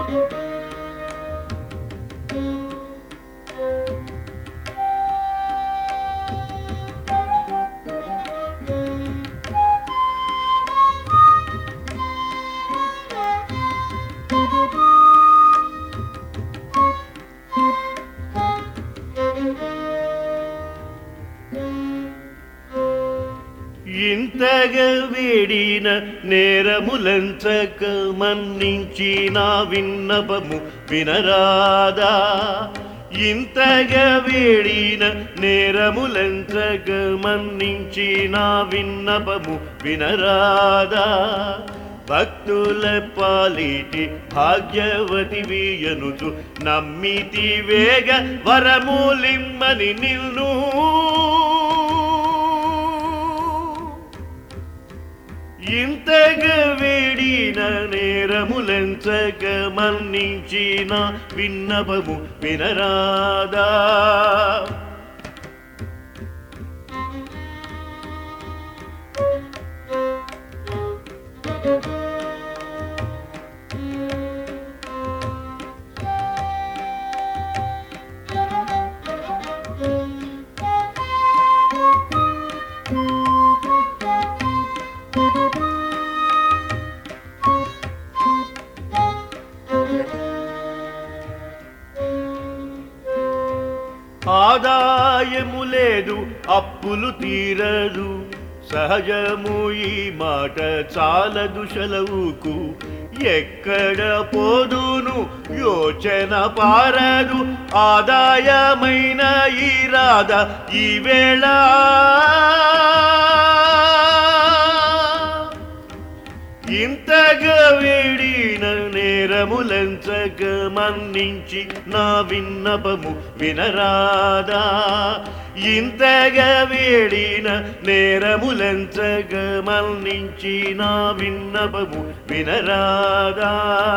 ఇంతగా వేడిన నేరములంచక మన్నించి నా విన్నపము వినరాదా ఇంతగా వేడిన నేరములంచక మన్నించి నా విన్నపము వినరాదా భక్తుల పాలిటి భాగ్యవతి వీయనుచు నమ్మితి వేగ వరమూలిమ్మని నిల్ను ఇంతగా వేడిన నేరములెంచక మన్నించిన విన్నపము వినరాదా ఆదాయము లేదు అప్పులు తీరదు సహజము ఈ మాట చాలదు సెలవుకు ఎక్కడ పోదును యోచన పారదు ఆదాయమైన ఈ రాధ ఈ వేళ ఇంతగా వేడిన నేరములంచక మన్నించి నా విన్నపము వినరాదా ఇంతగా వేడిన నేరములంచక మన్నించి నా విన్నపము వినరాదా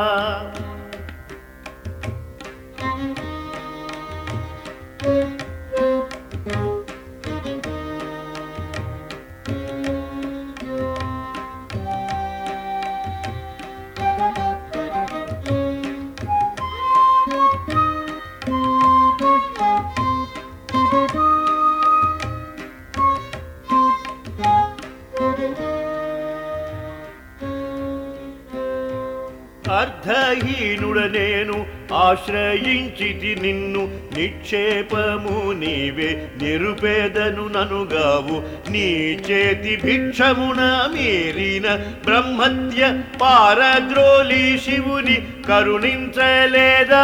అర్ధహీనుడ నేను ఆశ్రయించితి నిన్ను నిక్షేపము నీవే నిరుపేదను ననుగావు నీ చేతి భిక్షమున మీరిన బ్రహ్మత్య పారద్రోలి శివుని కరుణించలేదా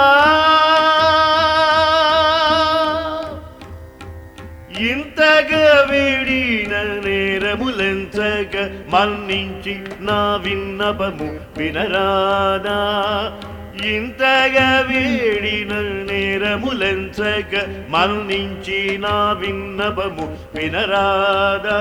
ఇంతగా వేడిన నేరములెంచక మన్నించి నా విన్నపము వినరాదా ఇంతగా వేడిన నేరములెంచక మన్నించి నా విన్నపము వినరాదా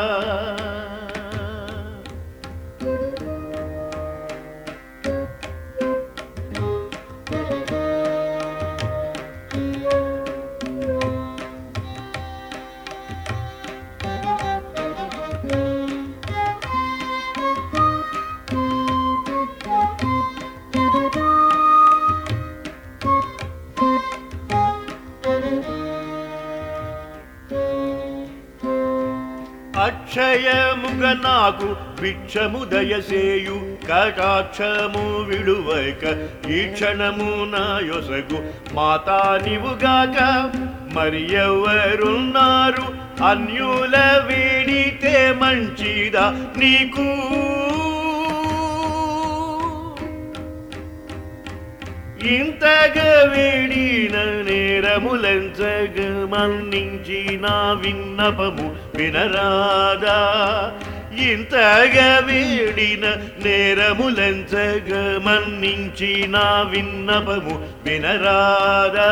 అక్షయముగ నాకు భిక్షము దయసేయు కటాక్షము విడువక ఈ క్షణము నా యొసగు మాతా నీవుగాక మరి ఎవరున్నారు అన్యుల వేడితే మంచిదా నీకు ఇంతగా వేడిన నేరములంచగ మన్నించి నా విన్నపము వినరాదా ఇంతగా వేడిన నేరములంచగ మన్నించి నా విన్నపము వినరాదా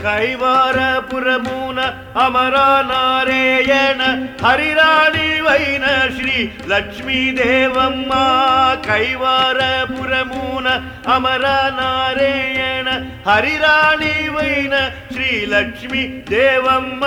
కైవారపురమున అమరానారాయణ హరిరాణివైన శ్రీ లక్ష్మీదేవమ్మ కైవారపురమున అమరానారాయణ హరిరాణివైన శ్రీ లక్ష్మీ దేవమ్మ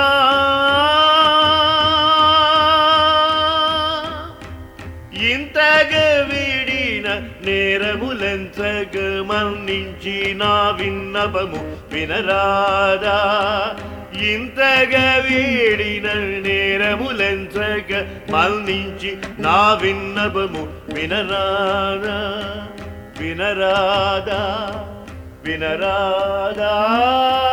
ఇంతగా వీడిన నేరములెంచగ మన్నించి నా విన్నపము వినరాదా ఇంతగా వీడిన నేరములెంచగ మన్నించి నా విన్నపము వినరాదా వినరాదా వినరాదా